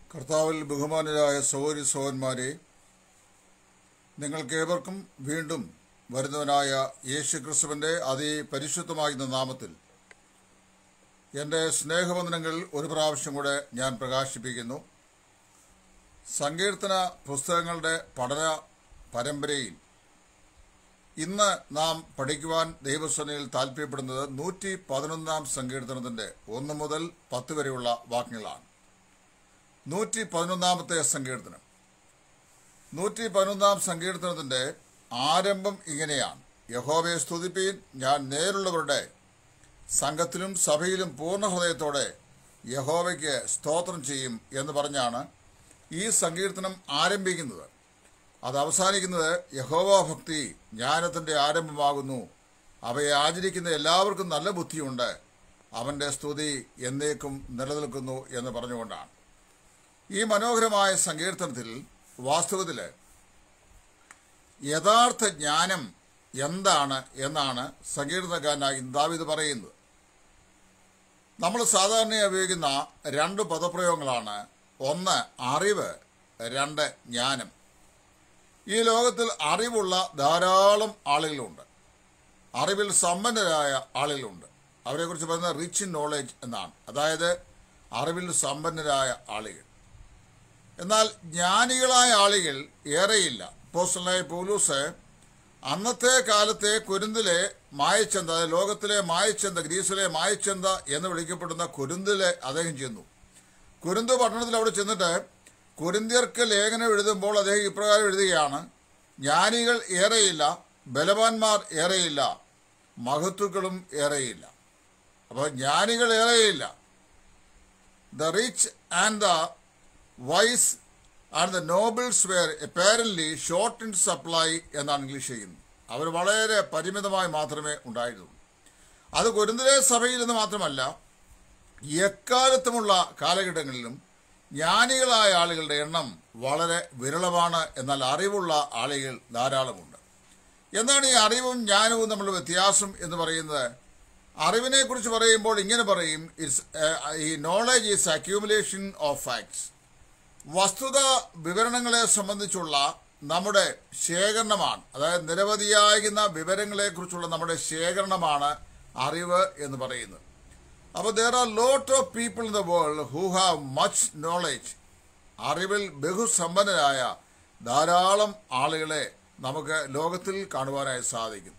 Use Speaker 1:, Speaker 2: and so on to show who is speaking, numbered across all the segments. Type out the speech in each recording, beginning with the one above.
Speaker 1: കർത്താവിൽ ബഹുമാനരായ സഹോദരി സഹോദന്മാരെ നിങ്ങൾക്കേവർക്കും വീണ്ടും വരുന്നവനായ യേശു ക്രിസ്തുവിൻ്റെ അതിപരിശുദ്ധമാകുന്ന നാമത്തിൽ എൻ്റെ സ്നേഹവന്ദനങ്ങൾ ഒരു പ്രാവശ്യം കൂടെ ഞാൻ പ്രകാശിപ്പിക്കുന്നു സങ്കീർത്തന പുസ്തകങ്ങളുടെ പഠന പരമ്പരയിൽ ഇന്ന് നാം പഠിക്കുവാൻ ദൈവസ്വനയിൽ താല്പര്യപ്പെടുന്നത് നൂറ്റി പതിനൊന്നാം സങ്കീർത്തനത്തിൻ്റെ ഒന്ന് മുതൽ പത്ത് വരെയുള്ള വാക്യങ്ങളാണ് നൂറ്റി പതിനൊന്നാമത്തെ സങ്കീർത്തനം നൂറ്റി പതിനൊന്നാം സങ്കീർത്തനത്തിന്റെ ആരംഭം ഇങ്ങനെയാണ് യഹോവയെ സ്തുതിപ്പീൻ ഞാൻ നേരുള്ളവരുടെ സംഘത്തിലും സഭയിലും പൂർണ്ണ ഹൃദയത്തോടെ യഹോവയ്ക്ക് സ്തോത്രം ചെയ്യും എന്ന് പറഞ്ഞാണ് ഈ സങ്കീർത്തനം ആരംഭിക്കുന്നത് അത് അവസാനിക്കുന്നത് യഹോവ ഭക്തി ജ്ഞാനത്തിന്റെ ആരംഭമാകുന്നു അവയെ ആചരിക്കുന്ന എല്ലാവർക്കും നല്ല ബുദ്ധിയുണ്ട് അവന്റെ സ്തുതി എന്നേക്കും നിലനിൽക്കുന്നു എന്ന് പറഞ്ഞുകൊണ്ടാണ് ഈ മനോഹരമായ സങ്കീർത്തനത്തിൽ വാസ്തവത്തിൽ യഥാർത്ഥ ജ്ഞാനം എന്താണ് എന്നാണ് സങ്കീർത്തനക്കാരനായി ദാവിദ് പറയുന്നത് നമ്മൾ സാധാരണയായി ഉപയോഗിക്കുന്ന രണ്ട് പദപ്രയോഗങ്ങളാണ് ഒന്ന് അറിവ് രണ്ട് ജ്ഞാനം ഈ ലോകത്തിൽ അറിവുള്ള ധാരാളം ആളുകളുണ്ട് അറിവിൽ സമ്പന്നരായ ആളുകളുണ്ട് അവരെക്കുറിച്ച് പറയുന്നത് റിച്ച് ഇൻ നോളജ് എന്നാണ് അതായത് അറിവിൽ സമ്പന്നരായ ആളുകൾ എന്നാൽ ജ്ഞാനികളായ ആളുകൾ ഏറെയില്ല പോസ്റ്റലായ പൗലൂസ് അന്നത്തെ കാലത്തെ കുരുന്തിലെ മായച്ചന്ത അതായത് ലോകത്തിലെ മായച്ചന്ത ഗ്രീസിലെ മായച്ചന്ത എന്ന് വിളിക്കപ്പെടുന്ന കുരുന്തിലെ അദ്ദേഹം ചെന്നു കുരുന്ത് പട്ടണത്തിൽ അവിടെ ചെന്നിട്ട് കുരിന്തിയർക്ക് ലേഖനം എഴുതുമ്പോൾ അദ്ദേഹം ഇപ്രകാരം എഴുതുകയാണ് ജ്ഞാനികൾ ഏറെയില്ല ബലവാന്മാർ ഏറെയില്ല മഹത്തുക്കളും ഏറെയില്ല അപ്പോൾ ജ്ഞാനികൾ ഏറെയില്ല the rich and the wise and the nobles were apparently short in supply എന്നാണ് ഇംഗ്ലീഷ് ചെയ്യുന്നത് അവർ വളരെ പരിമിതമായി മാത്രമേ ഉണ്ടായിരുന്നുള്ളൂ അത് കുരുന്തലെ സഭയിൽ നിന്ന് മാത്രമല്ല എക്കാലത്തുമുള്ള കാലഘട്ടങ്ങളിലും ജ്ഞാനികളായ ആളുകളുടെ എണ്ണം വളരെ വിരളമാണ് എന്നാൽ അറിവുള്ള ആളുകൾ ധാരാളമുണ്ട് എന്താണ് ഈ അറിവും ജ്ഞാനവും തമ്മിലുള്ള വ്യത്യാസം എന്ന് പറയുന്നത് അറിവിനെ കുറിച്ച് പറയുമ്പോൾ ഇങ്ങനെ പറയും ഇറ്റ്സ് ഈ knowledge is accumulation of facts വസ്തുത വിവരണങ്ങളെ സംബന്ധിച്ചുള്ള നമ്മുടെ ശേഖരണമാണ് അതായത് നിരവധിയാകുന്ന വിവരങ്ങളെക്കുറിച്ചുള്ള നമ്മുടെ ശേഖരണമാണ് അറിവ് എന്ന് പറയുന്നത് അപ്പോൾ there are lot of people in the world who have much knowledge അറിവിൽ ബഹുസമ്പന്നരായ ധാരാളം ആളുകളെ നമുക്ക് ലോകത്തിൽ കാണുവാനായി സാധിക്കും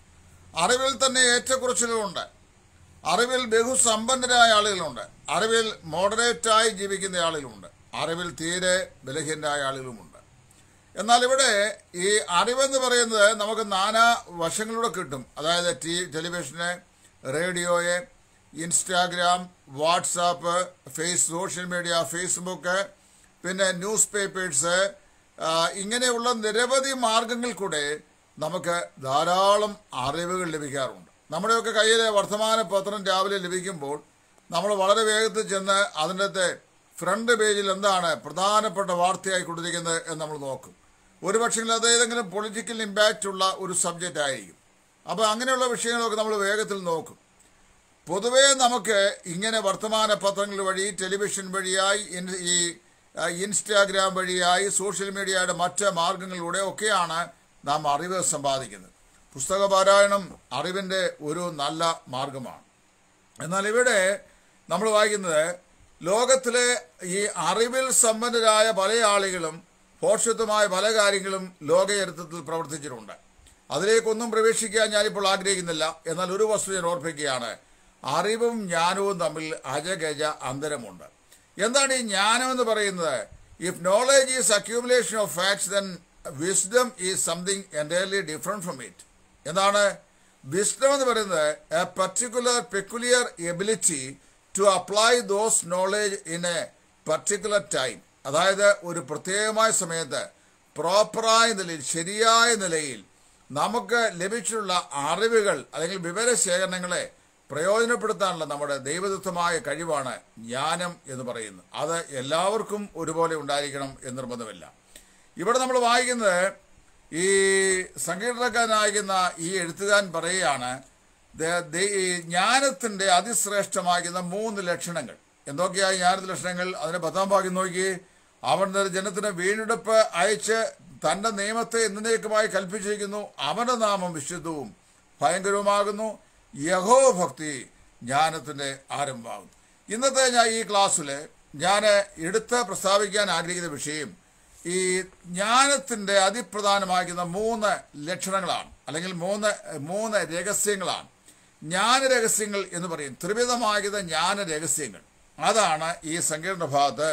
Speaker 1: അറിവിൽ തന്നെ ഏറ്റക്കുറച്ചിലുകളുണ്ട് അറിവിൽ ബഹുസമ്പന്നരായ ആളുകളുണ്ട് അറിവിൽ മോഡറേറ്റായി ജീവിക്കുന്ന ആളുകളുണ്ട് അറിവിൽ തീരെ ബലഹീനരായ ആളുകളുമുണ്ട് എന്നാൽ ഇവിടെ ഈ അറിവെന്ന് പറയുന്നത് നമുക്ക് നാനാ വശങ്ങളിലൂടെ കിട്ടും അതായത് ടി ടെലിവിഷന് റേഡിയോയെ Instagram WhatsApp face social media Facebook പിന്നെ ന്യൂസ് പേപ്പേഴ്സ് ഇങ്ങനെയുള്ള നിരവധി മാർഗങ്ങൾ കൂടെ നമുക്ക് ധാരാളം അറിവുകൾ ലഭിക്കാറുണ്ട് നമ്മുടെയൊക്കെ കയ്യിലെ വർത്തമാന പത്രം രാവിലെ ലഭിക്കുമ്പോൾ നമ്മൾ വളരെ വേഗത്തിൽ ചെന്ന് അതിൻ്റെ ഫ്രണ്ട് പേജിൽ എന്താണ് പ്രധാനപ്പെട്ട വാർത്തയായി കൊടുത്തിരിക്കുന്നത് എന്ന് നമ്മൾ നോക്കും ഒരു പക്ഷേ അത് ഏതെങ്കിലും പൊളിറ്റിക്കൽ ഇമ്പാക്റ്റ് ഉള്ള ഒരു സബ്ജക്റ്റ് ആയിരിക്കും അപ്പോൾ അങ്ങനെയുള്ള വിഷയങ്ങളൊക്കെ നമ്മൾ വേഗത്തിൽ നോക്കും പൊതുവേ നമുക്ക് ഇങ്ങനെ വർത്തമാന പത്രങ്ങൾ വഴി ടെലിവിഷൻ വഴിയായി ഈ ഇൻസ്റ്റാഗ്രാം വഴിയായി സോഷ്യൽ മീഡിയയുടെ മറ്റ് മാർഗങ്ങളിലൂടെ ഒക്കെയാണ് നാം അറിവ് സമ്പാദിക്കുന്നത് പുസ്തക പാരായണം അറിവിൻ്റെ ഒരു നല്ല മാർഗമാണ് എന്നാൽ ഇവിടെ നമ്മൾ വായിക്കുന്നത് ലോകത്തിലെ ഈ അറിവിൽ സമ്പന്നരായ പല ആളുകളും പോഷത്വമായ പല കാര്യങ്ങളും ലോകചരിത്രത്തിൽ പ്രവർത്തിച്ചിട്ടുണ്ട് അതിലേക്കൊന്നും പ്രവേശിക്കാൻ ഞാനിപ്പോൾ ആഗ്രഹിക്കുന്നില്ല എന്നാൽ ഒരു വസ്തു ഞാൻ ഓർപ്പിക്കുകയാണ് അറിവും ജ്ഞാനവും തമ്മിൽ അജഗജ അന്തരമുണ്ട് എന്താണ് ഈ ജ്ഞാനം എന്ന് പറയുന്നത് if knowledge is accumulation of facts then wisdom is something entirely different from it എന്താണ് വിസ്ഡം എന്ന് പറയുന്നത് a particular peculiar ability to apply those knowledge in a particular time അതായത് ഒരു പ്രത്യേകമായ സമയത്ത് പ്രോപ്പറായ നിലയിൽ ശരിയായ നിലയിൽ നമുക്ക് ലഭിച്ചിട്ടുള്ള അറിവുകൾ അല്ലെങ്കിൽ വിവരശേഖരണങ്ങളെ പ്രയോജനപ്പെടുത്താനുള്ള നമ്മുടെ ദൈവദത്തമായ കഴിവാണ് ജ്ഞാനം എന്ന് പറയുന്നത് അത് എല്ലാവർക്കും ഒരുപോലെ ഉണ്ടായിരിക്കണം എന്ന് നിർബന്ധമില്ല ഇവിടെ നമ്മൾ വായിക്കുന്നത് ഈ സങ്കീർണക്കാരനായിരിക്കുന്ന ഈ എഴുത്തുകാരൻ പറയുകയാണ് ദ- ദ- ഈ ജ്ഞാനത്തിന്റെ അതിശ്രേഷ്ഠമാകുന്ന മൂന്ന് ലക്ഷണങ്ങൾ എന്തൊക്കെയാ ഈ ജ്ഞാനത്തിന്റെ ലക്ഷണങ്ങൾ അതിന്റെ പത്താം ഭാഗ്യം നോക്കി അവൻ തന്റെ ജനത്തിന് വീണ്ടെടുപ്പ് അയച്ച് തന്റെ നിയമത്തെ എന്നേക്കുമായി കൽപ്പിച്ചിരിക്കുന്നു അവന്റെ നാമം വിശുദ്ധവും ഭയങ്കരവുമാകുന്നു യഹോ ഭക്തി ജ്ഞാനത്തിന്റെ ആരംഭമാകുന്നു ഇന്നത്തെ ഞാൻ ഈ ക്ലാസ്സിൽ ഞാൻ എടുത്ത് പ്രസ്താവിക്കാൻ ആഗ്രഹിക്കുന്ന വിഷയം ഈ ജ്ഞാനത്തിന്റെ അതിപ്രധാനമാക്കുന്ന മൂന്ന് ലക്ഷണങ്ങളാണ് അല്ലെങ്കിൽ മൂന്ന് മൂന്ന് രഹസ്യങ്ങളാണ് ജ്ഞാന രഹസ്യങ്ങൾ എന്ന് പറയും ത്രിവിധമാകുന്ന ജ്ഞാന രഹസ്യങ്ങൾ അതാണ് ഈ സങ്കീർണ ഭാഗത്ത്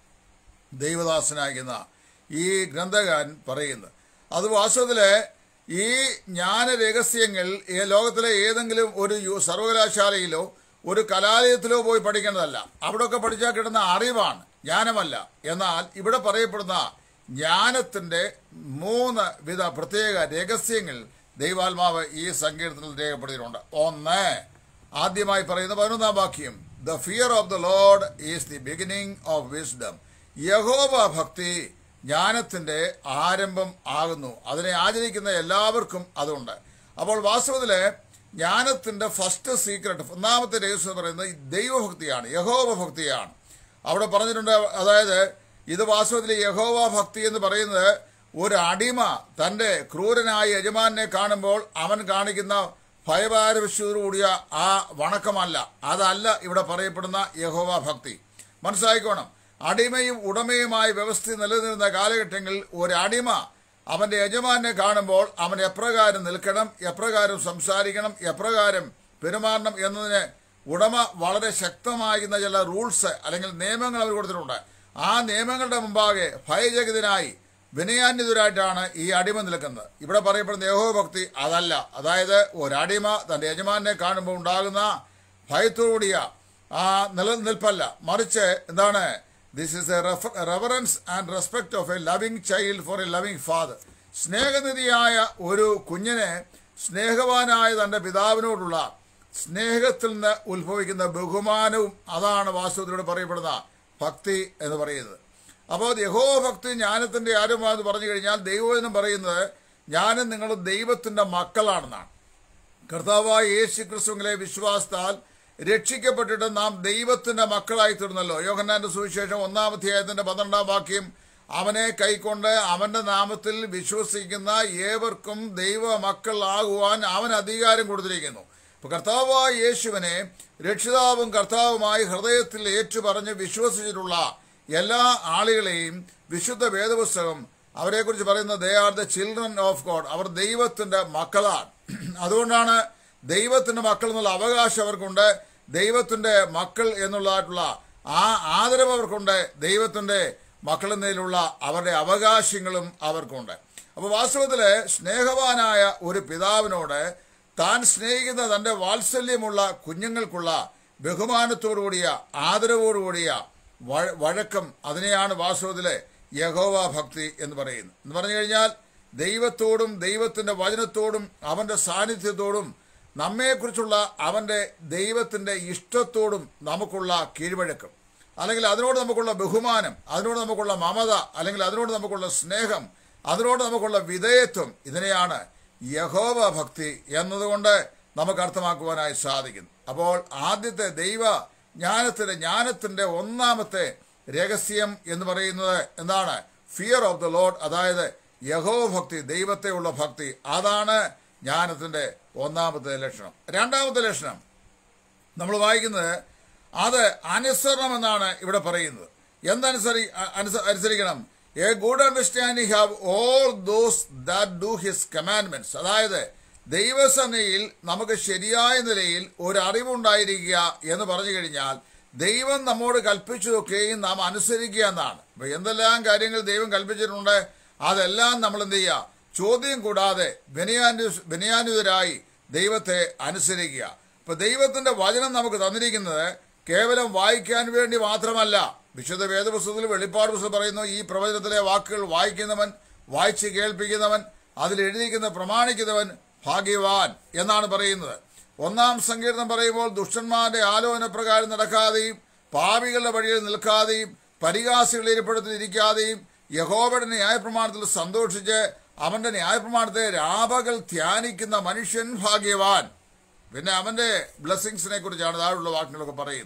Speaker 1: ദൈവദാസനാകുന്ന ഈ ഗ്രന്ഥകാരൻ പറയുന്നത് അത് വാസ്തവത്തില് ഈ ജ്ഞാന രഹസ്യങ്ങൾ ഈ ലോകത്തിലെ ഏതെങ്കിലും ഒരു യു- സർവകലാശാലയിലോ ഒരു കലാലയത്തിലോ പോയി പഠിക്കേണ്ടതല്ല അവിടെയൊക്കെ പഠിച്ചാൽ കിട്ടുന്ന അറിവാണ് ജ്ഞാനമല്ല എന്നാൽ ഇവിടെ പറയപ്പെടുന്ന ജ്ഞാനത്തിന്റെ മൂന്ന് വിധ പ്രത്യേക രഹസ്യങ്ങൾ ദൈവാത്മാവ് ഈ സങ്കീർത്തനത്തിൽ രേഖപ്പെടുത്തിയിട്ടുണ്ട് ഒന്ന് ആദ്യമായി പറയുന്ന പതിനൊന്നാം വാക്യം the fear of the Lord is the beginning of wisdom Jehovah ഭക്തി ജ്ഞാനത്തിന്റെ ആരംഭം ആകുന്നു അതിനെ ആചരിക്കുന്ന എല്ലാവർക്കും അതുണ്ട് അപ്പോൾ വാസ്തവത്തില് ജ്ഞാനത്തിന്റെ ഫസ്റ്റ് സീക്രട്ട് ഒന്നാമത്തെ രഹസ്യം എന്ന് പറയുന്നത് ഈ ദൈവഭക്തിയാണ് യഹോവ ഭക്തിയാണ് അവിടെ പറഞ്ഞിട്ടുണ്ട് അതായത് ഇത് വാസ്തവത്തിൽ യഹോവ ഭക്തി എന്ന് പറയുന്നത് ഒരു അടിമ തന്റെ ക്രൂരനായ യജമാനെ കാണുമ്പോൾ അവൻ കാണിക്കുന്ന ഭയഭാരവിശ്വതോടുകൂടിയ ആ വണക്കമല്ല അതല്ല ഇവിടെ പറയപ്പെടുന്ന യഹോവ ഭക്തി മനസ്സിലായിക്കോണം അടിമയും ഉടമയുമായ വ്യവസ്ഥ നിലനിന്നിരുന്ന കാലഘട്ടങ്ങളിൽ ഒരു അടിമ അവന്റെ യജമാനെ കാണുമ്പോൾ അവൻ എപ്രകാരം നിൽക്കണം എപ്രകാരം സംസാരിക്കണം എപ്രകാരം പെരുമാറണം എന്നതിന് ഉടമ വളരെ ശക്തമാകുന്ന ചില റൂൾസ് അല്ലെങ്കിൽ നിയമങ്ങൾ അവർ കൊടുത്തിട്ടുണ്ട് ആ നിയമങ്ങളുടെ മുമ്പാകെ ഭയചകിതനായി വിനയാന്വിതരായിട്ടാണ് ഈ അടിമ നിൽക്കുന്നത് ഇവിടെ പറയപ്പെടുന്ന യഹോഭക്തി അതല്ല അതായത് ഒരടിമ തന്റെ യജമാനെ കാണുമ്പോൾ ഉണ്ടാകുന്ന ഭയത്തോടിയ ആ നിലനിൽപ്പല്ല മറിച്ച് എന്താണ് this is a reverence and respect of a loving child for a loving father സ്നേഹനിധിയായ ഒരു കുഞ്ഞിനെ സ്നേഹവാനായ തന്റെ പിതാവിനോടുള്ള സ്നേഹത്തിൽ നിന്ന് ഉത്ഭവിക്കുന്ന ബഹുമാനവും അതാണ് വാസ്തവത്തിലൂടെ പറയപ്പെടുന്ന ഭക്തി എന്ന് പറയുന്നത് അപ്പോൾ യഹോ ഭക്തി ജ്ഞാനത്തിന്റെ ആരംഭമെന്ന് പറഞ്ഞു കഴിഞ്ഞാൽ ദൈവവചനം പറയുന്നത് ഞാനും നിങ്ങളും ദൈവത്തിന്റെ മക്കളാണെന്നാണ് കർത്താവായ യേശു ക്രിസ്തുവിലെ വിശ്വാസത്താൽ രക്ഷിക്കപ്പെട്ടിട്ട് നാം ദൈവത്തിന്റെ മക്കളായി തീർന്നല്ലോ യോഹന്നാന്റെ സുവിശേഷം ഒന്നാം അധ്യായത്തിന്റെ പന്ത്രണ്ടാം വാക്യം അവനെ കൈക്കൊണ്ട് അവന്റെ നാമത്തിൽ വിശ്വസിക്കുന്ന ഏവർക്കും ദൈവ മക്കളാകുവാൻ അവൻ അധികാരം കൊടുത്തിരിക്കുന്നു ഇപ്പൊ കർത്താവായ യേശുവിനെ രക്ഷിതാവും കർത്താവുമായി ഹൃദയത്തിൽ ഏറ്റുപറഞ്ഞ് വിശ്വസിച്ചിട്ടുള്ള എല്ലാ ആളുകളെയും വിശുദ്ധ വേദപുസ്തകം അവരെക്കുറിച്ച് പറയുന്നത് they are the children of God അവർ ദൈവത്തിന്റെ മക്കളാണ് അതുകൊണ്ടാണ് ദൈവത്തിന്റെ മക്കൾ എന്നുള്ള അവകാശം അവർക്കുണ്ട് ദൈവത്തിന്റെ മക്കൾ എന്നുള്ളതായിട്ടുള്ള ആ ആദരവ് അവർക്കുണ്ട് ദൈവത്തിന്റെ മക്കൾ എന്നതിലുള്ള അവരുടെ അവകാശങ്ങളും അവർക്കുണ്ട് അപ്പൊ വാസ്തവത്തില് സ്നേഹവാനായ ഒരു പിതാവിനോട് താൻ സ്നേഹിക്കുന്ന തന്റെ വാത്സല്യമുള്ള കുഞ്ഞുങ്ങൾക്കുള്ള ബഹുമാനത്തോടുകൂടിയ ആദരവോടുകൂടിയ വഴ- വഴക്കം അതിനെയാണ് വാസ്തവത്തില് യഹോവ ഭക്തി എന്ന് പറയുന്നത് എന്ന് പറഞ്ഞു കഴിഞ്ഞാൽ ദൈവത്തോടും ദൈവത്തിന്റെ വചനത്തോടും അവന്റെ സാന്നിധ്യത്തോടും നമ്മെക്കുറിച്ചുള്ള അവന്റെ ദൈവത്തിന്റെ ഇഷ്ടത്തോടും നമുക്കുള്ള കീഴ്വഴക്കം അല്ലെങ്കിൽ അതിനോട് നമുക്കുള്ള ബഹുമാനം അതിനോട് നമുക്കുള്ള മമത അല്ലെങ്കിൽ അതിനോട് നമുക്കുള്ള സ്നേഹം അതിനോട് നമുക്കുള്ള വിധേയത്വം ഇതിനെയാണ് യഹോവ ഭക്തി എന്നതുകൊണ്ട് നമുക്ക് അർത്ഥമാക്കുവാനായി സാധിക്കുന്നു അപ്പോൾ ആദ്യത്തെ ദൈവ ജ്ഞാനത്തിന്റെ ജ്ഞാനത്തിന്റെ ഒന്നാമത്തെ രഹസ്യം എന്ന് പറയുന്നത് എന്താണ് ഫിയർ ഓഫ് ദ ലോഡ് അതായത് യഹോവ ഭക്തി ദൈവത്തെ ഉള്ള ഭക്തി അതാണ് ജ്ഞാനത്തിന്റെ ഒന്നാമത്തെ ലക്ഷണം രണ്ടാമത്തെ ലക്ഷണം നമ്മൾ വായിക്കുന്നത് അത് അനുസരണം എന്നാണ് ഇവിടെ പറയുന്നത് എന്തനുസരി അ- അനുസ- അനുസരിക്കണം a good understanding have all those that do his commandments അതായത് ദൈവസന്നയിൽ നമുക്ക് ശരിയായ നിലയിൽ ഒരു അറിവുണ്ടായിരിക്കുക എന്ന് പറഞ്ഞു കഴിഞ്ഞാൽ ദൈവം നമ്മോട് കൽപ്പിച്ചതൊക്കെയും നാം അനുസരിക്കുക എന്നാണ് അപ്പൊ എന്തെല്ലാം കാര്യങ്ങൾ ദൈവം കൽപ്പിച്ചിട്ടുണ്ട് അതെല്ലാം നമ്മൾ എന്ത് ചെയ്യുക ചോദ്യം കൂടാതെ വിനയാന്വ വിനയാന്വിതരായി ദൈവത്തെ അനുസരിക്കുക ഇപ്പൊ ദൈവത്തിന്റെ വചനം നമുക്ക് തന്നിരിക്കുന്നത് കേവലം വായിക്കാൻ വേണ്ടി മാത്രമല്ല വിശുദ്ധ വേദപുസ്തകത്തിൽ വെളിപ്പാട് പുസ്തകം പറയുന്നു ഈ പ്രവചനത്തിലെ വാക്കുകൾ വായിക്കുന്നവൻ വായിച്ച് കേൾപ്പിക്കുന്നവൻ അതിൽ എഴുതിയിരിക്കുന്ന പ്രമാണിക്കുന്നവൻ ഭാഗ്യവാൻ എന്നാണ് പറയുന്നത് ഒന്നാം സങ്കീർത്തനം പറയുമ്പോൾ ദുഷ്ടന്മാരുടെ ആലോചന പ്രകാരം നടക്കാതെയും പാപികളുടെ വഴിയിൽ നിൽക്കാതെയും പരിഹാസികളെ ഇരിപ്പിടത്തിലിരിക്കാതെയും യഹോവയുടെ ന്യായപ്രമാണത്തിൽ സന്തോഷിച്ച് അവന്റെ ന്യായപ്രമാണത്തെ രാപകൽ ധ്യാനിക്കുന്ന മനുഷ്യൻ ഭാഗ്യവാൻ പിന്നെ അവന്റെ ബ്ലെസ്സിങ്സിനെ കുറിച്ചാണ് താഴെയുള്ള വാക്കുകളൊക്കെ പറയുന്നത്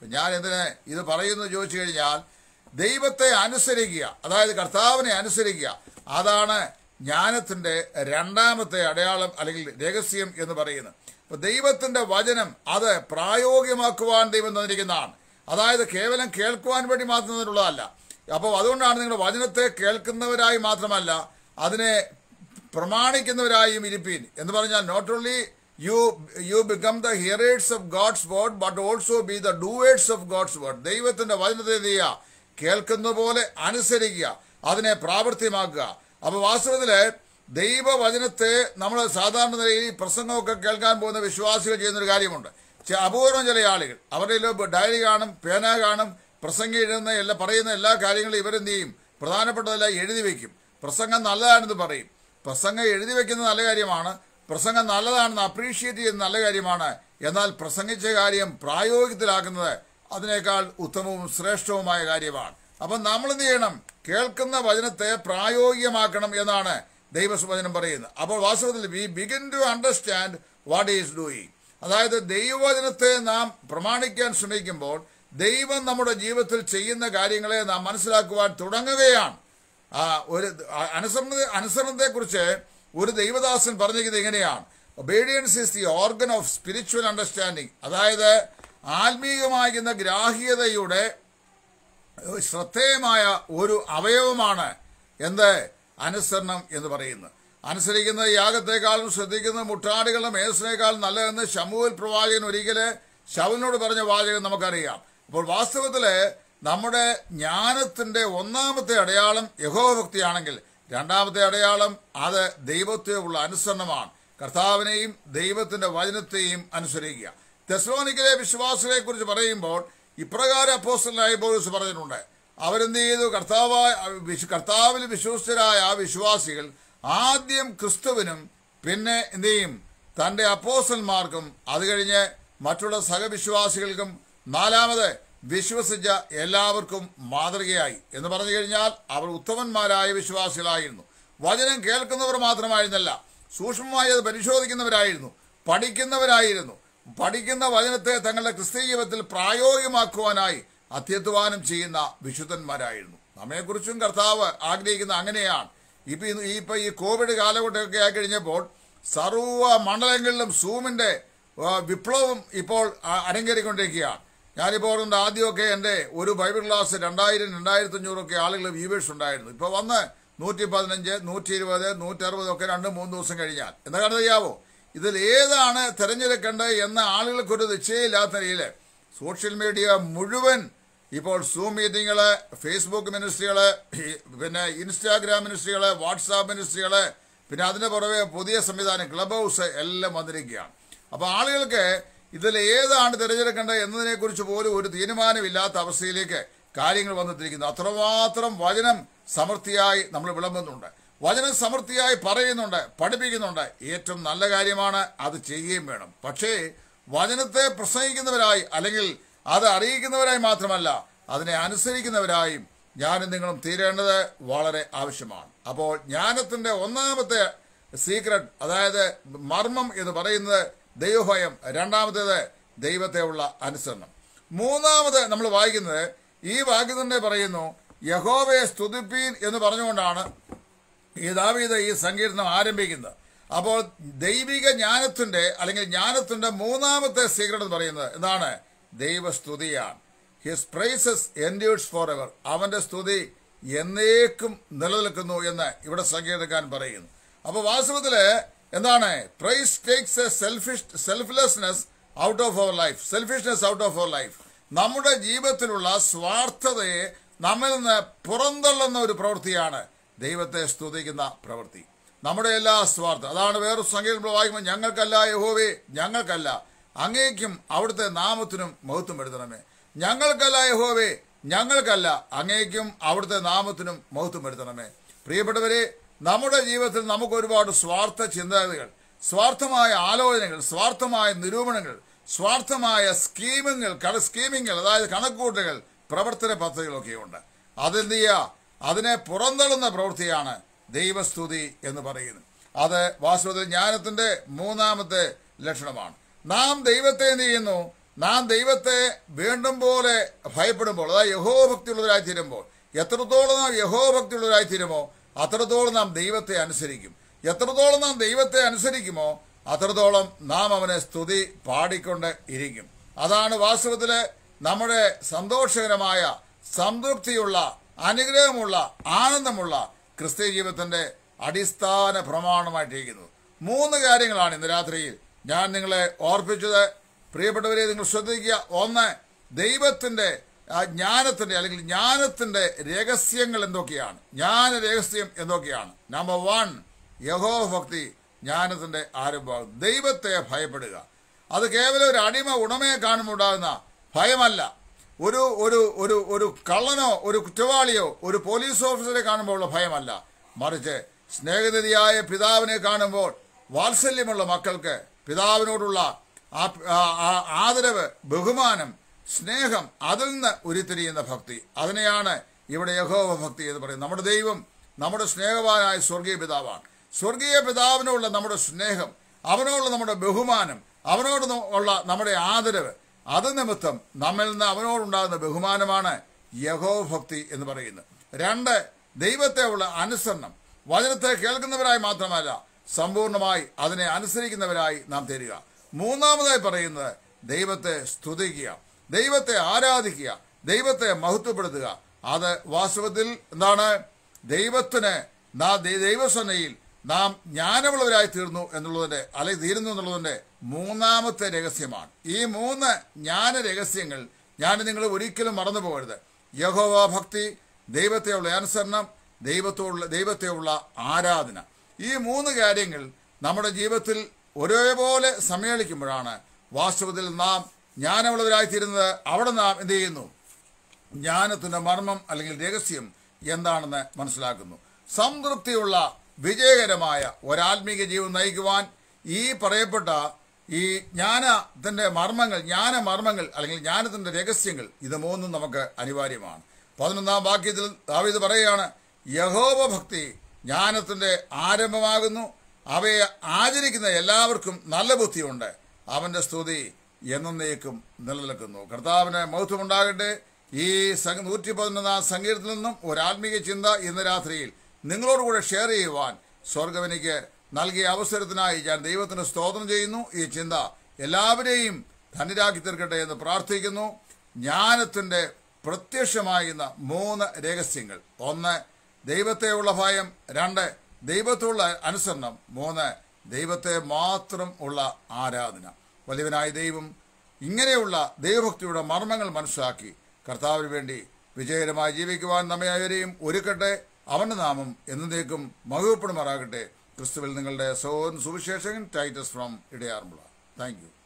Speaker 1: ഇപ്പൊ ഞാൻ എന്തിന് ഇത് പറയുന്നു ചോദിച്ചു കഴിഞ്ഞാൽ ദൈവത്തെ അനുസരിക്കുക അതായത് കർത്താവിനെ അനുസരിക്കുക അതാണ് ജ്ഞാനത്തിന്റെ രണ്ടാമത്തെ അടയാളം അല്ലെങ്കിൽ രഹസ്യം എന്ന് പറയുന്നത് അപ്പൊ ദൈവത്തിന്റെ വചനം അത് പ്രായോഗികമാക്കുവാൻ ദൈവം തന്നിരിക്കുന്നതാണ് അതായത് കേവലം കേൾക്കുവാൻ വേണ്ടി മാത്രം തന്നിട്ടുള്ളതല്ല അപ്പോൾ അതുകൊണ്ടാണ് നിങ്ങൾ വചനത്തെ കേൾക്കുന്നവരായി മാത്രമല്ല അതിനെ പ്രമാണിക്കുന്നവരായും ഇരിപ്പീൻ എന്ന് പറഞ്ഞാൽ not only you you become the hearers of God's word but also be the doers of God's word ദൈവത്തിന്റെ വചനത്തെ എന്ത് ചെയ്യുക കേൾക്കുന്ന പോലെ അനുസരിക്കുക അതിനെ പ്രാവർത്തികമാക്കുക അപ്പൊ വാസ്തവത്തില് ദൈവവചനത്തെ നമ്മൾ സാധാരണ നിലയിൽ ഈ പ്രസംഗമൊക്കെ കേൾക്കാൻ പോകുന്ന വിശ്വാസികൾ ചെയ്യുന്നൊരു കാര്യമുണ്ട് ചെ- അപൂർവം ചില ആളുകൾ അവരുടെ കയ്യില് ഡയറി കാണും പേന കാണും പ്രസംഗം എഴുതുന്ന എല്ലാ പറയുന്ന എല്ലാ കാര്യങ്ങളും ഇവരെന്ത് ചെയ്യും പ്രധാനപ്പെട്ടതെല്ലാം എഴുതി വെക്കും പ്രസംഗം നല്ലതാണെന്ന് പറയും പ്രസംഗം എഴുതി വെക്കുന്നത് നല്ല കാര്യമാണ് പ്രസംഗം നല്ലതാണെന്ന് അപ്രീഷിയേറ്റ് ചെയ്യുന്നത് നല്ല കാര്യമാണ് എന്നാൽ പ്രസംഗിച്ച കാര്യം പ്രായോഗികത്തിലാക്കുന്നത് അതിനേക്കാൾ ഉത്തമവും ശ്രേഷ്ഠവുമായ കാര്യമാണ് അപ്പം നമ്മൾ എന്ത് ചെയ്യണം കേൾക്കുന്ന വചനത്തെ പ്രായോഗികമാക്കണം എന്നാണ് ദൈവവചനം പറയുന്നത് അപ്പോൾ വാസ്തവത്തിൽ we begin to understand what is doing അതായത് ദൈവവചനത്തെ നാം പ്രമാണിക്കാൻ ശ്രമിക്കുമ്പോൾ ദൈവം നമ്മുടെ ജീവിതത്തിൽ ചെയ്യുന്ന കാര്യങ്ങളെ നാം മനസ്സിലാക്കുവാൻ തുടങ്ങുകയാണ് ആ ഒരു അനുസരണ അനുസരണത്തെക്കുറിച്ച് ഒരു ദൈവദാസൻ പറഞ്ഞിരിക്കുന്നത് എങ്ങനെയാണ് obedience is the organ of spiritual understanding അതായത് ആത്മീയമാകുന്ന ഗ്രാഹ്യതയുടെ ശ്രദ്ധേയമായ ഒരു അവയവമാണ് എന്ത് അനുസരണം എന്ന് പറയുന്നത് അനുസരിക്കുന്ന യാഗത്തെക്കാളും ശ്രദ്ധിക്കുന്ന മുട്ടാടുകളുടെ മേസിനേക്കാളും നല്ലതെന്ന് ശമുവൽ പ്രവാചകൻ ഒരിക്കല് ശവനോട് പറഞ്ഞ വാചകം നമുക്കറിയാം അപ്പോൾ വാസ്തവത്തില് നമ്മുടെ ജ്ഞാനത്തിന്റെ ഒന്നാമത്തെ അടയാളം യഹോഭക്തിയാണെങ്കിൽ രണ്ടാമത്തെ അടയാളം അത് ദൈവത്തെയുള്ള അനുസരണമാണ് കർത്താവിനെയും ദൈവത്തിന്റെ വചനത്തെയും അനുസരിക്കുക തെസ്ലോനിക്കിലെ വിശ്വാസികളെ കുറിച്ച് പറയുമ്പോൾ ഇപ്രകാരം അപ്പോസ്റ്റലായ പൗലോസ് പറഞ്ഞിട്ടുണ്ട് അവരെന്ത് ചെയ്തു കർത്താവായ വിശ്- കർത്താവിൽ വിശ്വസ്തരായ ആ വിശ്വാസികൾ ആദ്യം ക്രിസ്തുവിനും പിന്നെ എന്ത് ചെയ്യും തന്റെ അപ്പോസ്റ്റന്മാർക്കും അത് കഴിഞ്ഞ് മറ്റുള്ള സഹവിശ്വാസികൾക്കും നാലാമത് വിശ്വസിച്ച എല്ലാവർക്കും മാതൃകയായി എന്ന് പറഞ്ഞു കഴിഞ്ഞാൽ അവർ ഉത്തമന്മാരായ വിശ്വാസികളായിരുന്നു വചനം കേൾക്കുന്നവർ മാത്രമായിരുന്നല്ല സൂക്ഷ്മമായി അത് പരിശോധിക്കുന്നവരായിരുന്നു പഠിക്കുന്നവരായിരുന്നു പഠിക്കുന്ന വചനത്തെ തങ്ങളുടെ ക്രിസ്തീയ ജീവിതത്തിൽ പ്രായോഗികമാക്കുവാനായി അത്യധ്വാനം ചെയ്യുന്ന വിശുദ്ധന്മാരായിരുന്നു നമ്മെക്കുറിച്ചും കർത്താവ് ആഗ്രഹിക്കുന്ന അങ്ങനെയാണ് ഇപ്പൊ ഇന്ന് ഈ- ഇപ്പൊ ഈ കോവിഡ് കാലഘട്ടമൊക്കെ ആയി കഴിഞ്ഞപ്പോൾ സർവ്വ മണ്ഡലങ്ങളിലും സൂമിന്റെ ആ, വിപ്ലവം ഇപ്പോൾ ആ, അരങ്ങേറിക്കൊണ്ടിരിക്കുകയാണ് ഞാനിപ്പോൾ ഉണ്ട് ആദ്യമൊക്കെ എൻ്റെ ഒരു ബൈബിൾ ക്ലാസ് രണ്ടായിരം രണ്ടായിരത്തി അഞ്ഞൂറൊക്കെ ആളുകൾ വ്യൂവേഴ്സ് ഉണ്ടായിരുന്നു ഇപ്പോൾ വന്ന് നൂറ്റി പതിനഞ്ച് നൂറ്റി ഇരുപത് നൂറ്ററുപത് ഒക്കെ രണ്ട് മൂന്ന് ദിവസം കഴിഞ്ഞാൽ എന്താ കാരണം അറിയാവോ ഇതിൽ ഏതാണ് തിരഞ്ഞെടുക്കേണ്ടത് എന്ന ആളുകൾക്കൊരു നിശ്ചയമില്ലാത്ത നിലയിൽ സോഷ്യൽ മീഡിയ മുഴുവൻ ഇപ്പോൾ സൂം മീറ്റിങ്ങുകള് ഫേസ്ബുക്ക് മിനിസ്ട്രികള് ഈ പിന്നെ ഇൻസ്റ്റാഗ്രാം മിനിസ്ട്രികള് വാട്സാപ്പ് മിനിസ്ട്രികള് പിന്നെ അതിന് പുറമെ പുതിയ സംവിധാനം ക്ലബ് ഹൗസ് എല്ലാം വന്നിരിക്കുകയാണ് അപ്പൊ ആളുകൾക്ക് ഇതിൽ ഏതാണ് തിരഞ്ഞെടുക്കേണ്ടത് എന്നതിനെ കുറിച്ച് പോലും ഒരു തീരുമാനമില്ലാത്ത അവസ്ഥയിലേക്ക് കാര്യങ്ങൾ വന്നെത്തിയിരിക്കുന്നു അത്രമാത്രം വചനം സമൃദ്ധിയായി നമ്മൾ വിളമ്പുന്നുണ്ട് വചനം സമൃദ്ധിയായി പറയുന്നുണ്ട് പഠിപ്പിക്കുന്നുണ്ട് ഏറ്റവും നല്ല കാര്യമാണ് അത് ചെയ്യുകയും വേണം പക്ഷേ വചനത്തെ പ്രസംഗിക്കുന്നവരായി അല്ലെങ്കിൽ അത് അറിയിക്കുന്നവരായി മാത്രമല്ല അതിനെ അനുസരിക്കുന്നവരായും ഞാനും നിങ്ങളും തീരേണ്ടത് വളരെ ആവശ്യമാണ് അപ്പോൾ ജ്ഞാനത്തിന്റെ ഒന്നാമത്തെ സീക്രട്ട് അതായത് മർമ്മം എന്ന് പറയുന്നത് ദൈവഭയം രണ്ടാമത്തേത് ദൈവത്തെ ഉള്ള അനുസരണം മൂന്നാമത് നമ്മൾ വായിക്കുന്നത് ഈ വാക്യം തന്നെ പറയുന്നു യഹോവയെ സ്തുതിപ്പീൻ എന്ന് പറഞ്ഞുകൊണ്ടാണ് ഈ ദാവീദ് ഈ സങ്കീർത്തനം ആരംഭിക്കുന്നത് അപ്പോൾ ദൈവിക ജ്ഞാനത്തിന്റെ അല്ലെങ്കിൽ ജ്ഞാനത്തിന്റെ മൂന്നാമത്തെ സീക്രട്ട് എന്ന് പറയുന്നത് എന്താണ് ദൈവസ്തുതിയാണ് his praises endures for ever അവന്റെ സ്തുതി എന്നേക്കും നിലനിൽക്കുന്നു എന്ന് ഇവിടെ സങ്കീർത്തക്കാൻ പറയുന്നു അപ്പൊ വാസ്തവത്തില് എന്താണ് praise takes a selfish selflessness out of our life selfishness out of our life നമ്മുടെ ജീവിതത്തിലുള്ള സ്വാർത്ഥതയെ നമ്മിൽ നിന്ന് പുറന്തള്ളുന്ന ഒരു പ്രവൃത്തിയാണ് ദൈവത്തെ സ്തുതിക്കുന്ന പ്രവൃത്തി നമ്മുടെ എല്ലാ സ്വാർത്ഥം അതാണ് വേറൊരു സംഗീതം വായിക്കുമ്പോൾ ഞങ്ങൾക്കല്ല യഹോവേ ഞങ്ങൾക്കല്ല അങ്ങേക്കും അവിടുത്തെ നാമത്തിനും മഹത്വം വരുത്തണമേ ഞങ്ങൾക്കല്ല യഹോവേ ഞങ്ങൾക്കല്ല അങ്ങേക്കും അവിടുത്തെ നാമത്തിനും മഹത്വം വരുത്തണമേ പ്രിയപ്പെട്ടവരെ നമ്മുടെ ജീവിതത്തിൽ നമുക്ക് ഒരുപാട് സ്വാർത്ഥ ചിന്താഗതികൾ സ്വാർത്ഥമായ ആലോചനകൾ സ്വാർത്ഥമായ നിരൂപണങ്ങൾ സ്വാർത്ഥമായ സ്കീമുകൾ കണ സ്കീമിങ്ങൾ അതായത് കണക്കൂട്ടുകൾ പ്രവർത്തന പദ്ധതികളൊക്കെയുണ്ട് അതെന്ത് ചെയ്യുക അതിനെ പുറന്തള്ളുന്ന പ്രവൃത്തിയാണ് ദൈവസ്തുതി എന്ന് പറയുന്നത് അത് വാസ്തവത്തിൽ ജ്ഞാനത്തിന്റെ മൂന്നാമത്തെ ലക്ഷണമാണ് നാം ദൈവത്തെ എന്ത് ചെയ്യുന്നു നാം ദൈവത്തെ വീണ്ടും പോലെ ഭയപ്പെടുമ്പോൾ അതായത് യഹോഭക്തിയുള്ളവരായി തീരുമ്പോൾ എത്രത്തോളം നാം യഹോഭക്തിയുള്ളവരായി തീരുമോ അത്രത്തോളം നാം ദൈവത്തെ അനുസരിക്കും എത്രത്തോളം നാം ദൈവത്തെ അനുസരിക്കുമോ അത്രത്തോളം നാം അവനെ സ്തുതി പാടിക്കൊണ്ട് ഇരിക്കും അതാണ് വാസ്തവത്തില് നമ്മുടെ സന്തോഷകരമായ സംതൃപ്തിയുള്ള അനുഗ്രഹമുള്ള ആനന്ദമുള്ള ക്രിസ്ത്യ ജീവിതത്തിന്റെ അടിസ്ഥാന പ്രമാണമായിട്ടിരിക്കുന്നത് മൂന്ന് കാര്യങ്ങളാണ് ഇന്ന് രാത്രിയിൽ ഞാൻ നിങ്ങളെ ഓർപ്പിച്ചത് പ്രിയപ്പെട്ടവരെ നിങ്ങൾ ശ്രദ്ധിക്കുക ഒന്ന് ദൈവത്തിന്റെ ആ ജ്ഞാനത്തിന്റെ അല്ലെങ്കിൽ ജ്ഞാനത്തിന്റെ രഹസ്യങ്ങൾ എന്തൊക്കെയാണ് ജ്ഞാന രഹസ്യം എന്തൊക്കെയാണ് നമ്പർ വൺ യഹോവ ഭക്തി ജ്ഞാനത്തിന്റെ ആരംഭം ദൈവത്തെ ഭയപ്പെടുക അത് കേവലം ഒരു അടിമ ഉടമയെ കാണുമ്പോൾ ഉണ്ടാകുന്ന ഭയമല്ല ഒരു ഒരു ഒരു ഒരു കള്ളനോ ഒരു കുറ്റവാളിയോ ഒരു പോലീസ് ഓഫീസറെ കാണുമ്പോൾ ഉള്ള ഭയമല്ല മറിച്ച് സ്നേഹനിധിയായ പിതാവിനെ കാണുമ്പോൾ വാത്സല്യമുള്ള മക്കൾക്ക് പിതാവിനോടുള്ള ആ ആ- ആ ആദരവ് ബഹുമാനം സ്നേഹം അതിൽ നിന്ന് ഉരുത്തിരിയുന്ന ഭക്തി അതിനെയാണ് ഇവിടെ യഹോവ ഭക്തി എന്ന് പറയുന്നത് നമ്മുടെ ദൈവം നമ്മുടെ സ്നേഹവാനായ സ്വർഗീയ പിതാവാണ് സ്വർഗീയ പിതാവിനോടുള്ള നമ്മുടെ സ്നേഹം അവനോടുള്ള നമ്മുടെ ബഹുമാനം അവനോട് ഉള്ള നമ്മുടെ ആദരവ് അത് നിമിത്തം നമ്മിൽ നിന്ന് അവനോടുണ്ടാകുന്ന ബഹുമാനമാണ് യഹോവ ഭക്തി എന്ന് പറയുന്നത് രണ്ട് ദൈവത്തെ ഉള്ള അനുസരണം വചനത്തെ കേൾക്കുന്നവരായി മാത്രമല്ല സമ്പൂർണമായി അതിനെ അനുസരിക്കുന്നവരായി നാം തരിക മൂന്നാമതായി പറയുന്നത് ദൈവത്തെ സ്തുതിക്കുക ദൈവത്തെ ആരാധിക്കുക ദൈവത്തെ മഹത്വപ്പെടുത്തുക അത് വാസ്തവത്തിൽ എന്താണ് ദൈവത്തിന് നാം ദൈ- ദൈവസന്നയിൽ നാം ജ്ഞാനമുള്ളവരായി തീർന്നു എന്നുള്ളതിന്റെ അല്ലെങ്കിൽ തീരുന്നു എന്നുള്ളതിന്റെ മൂന്നാമത്തെ രഹസ്യമാണ് ഈ മൂന്ന് ജ്ഞാന രഹസ്യങ്ങൾ ഞാൻ നിങ്ങൾ ഒരിക്കലും മറന്നു പോകരുത് യഹോവ ഭക്തി ദൈവത്തെയുള്ള അനുസരണം ദൈവത്തോടുള്ള ദൈവത്തെയുള്ള ആരാധന ഈ മൂന്ന് കാര്യങ്ങൾ നമ്മുടെ ജീവിതത്തിൽ ഒരേപോലെ സമ്മേളിക്കുമ്പോഴാണ് വാസ്തവത്തിൽ നാം ജ്ഞാനമുള്ളവരായിത്തീരുന്നത് അവിടെ നാം എന്ത് ചെയ്യുന്നു ജ്ഞാനത്തിന്റെ മർമ്മം അല്ലെങ്കിൽ രഹസ്യം എന്താണെന്ന് മനസ്സിലാക്കുന്നു സംതൃപ്തിയുള്ള വിജയകരമായ ഒരാത്മീക ജീവിതം നയിക്കുവാൻ ഈ പറയപ്പെട്ട ഈ ജ്ഞാനത്തിന്റെ മർമ്മങ്ങൾ ജ്ഞാന മർമ്മങ്ങൾ അല്ലെങ്കിൽ ജ്ഞാനത്തിന്റെ രഹസ്യങ്ങൾ ഇത് മൂന്നും നമുക്ക് അനിവാര്യമാണ് പതിനൊന്നാം വാക്യത്തിൽ ദാവീദ് പറയുകയാണ് യഹോവ ഭക്തി ജ്ഞാനത്തിന്റെ ആരംഭമാകുന്നു അവയെ ആചരിക്കുന്ന എല്ലാവർക്കും നല്ല ബുദ്ധിയുണ്ട് അവന്റെ സ്തുതി എന്നേക്കും നിലനിൽക്കുന്നു കർത്താവിന് മഹത്വമുണ്ടാകട്ടെ ഈ നൂറ്റി പതിനൊന്നാം സംഗീതത്തിൽ നിന്നും ഒരു ആത്മീയ ചിന്ത ഇന്ന് രാത്രിയിൽ നിങ്ങളോടുകൂടെ ഷെയർ ചെയ്യുവാൻ സ്വർഗം എനിക്ക് നൽകിയ അവസരത്തിനായി ഞാൻ ദൈവത്തിന് സ്തോത്രം ചെയ്യുന്നു ഈ ചിന്ത എല്ലാവരെയും ധന്യരാക്കി തീർക്കട്ടെ എന്ന് പ്രാർത്ഥിക്കുന്നു ജ്ഞാനത്തിന്റെ പ്രത്യക്ഷമാകുന്ന മൂന്ന് രഹസ്യങ്ങൾ ഒന്ന് ദൈവത്തെയുള്ള ഭയം രണ്ട് ദൈവത്തോടുള്ള അനുസരണം മൂന്ന് ദൈവത്തെ മാത്രം ഉള്ള ആരാധന വലിയവനായ ദൈവം ഇങ്ങനെയുള്ള ദൈവഭക്തിയുടെ മർമ്മങ്ങൾ മനസ്സിലാക്കി കർത്താവിന് വേണ്ടി വിജയകരമായി ജീവിക്കുവാൻ നമ്മെ അവരെയും ഒരുക്കട്ടെ അവന്റെ നാമം എന്നേക്കും മഹത്വപ്പെടുമാറാകട്ടെ ക്രിസ്തുവിൽ നിങ്ങളുടെ സഹോദരൻ സുവിശേഷകൻ ടൈറ്റസ് ഫ്രം ഇടയാറുമുള്ള താങ്ക് യു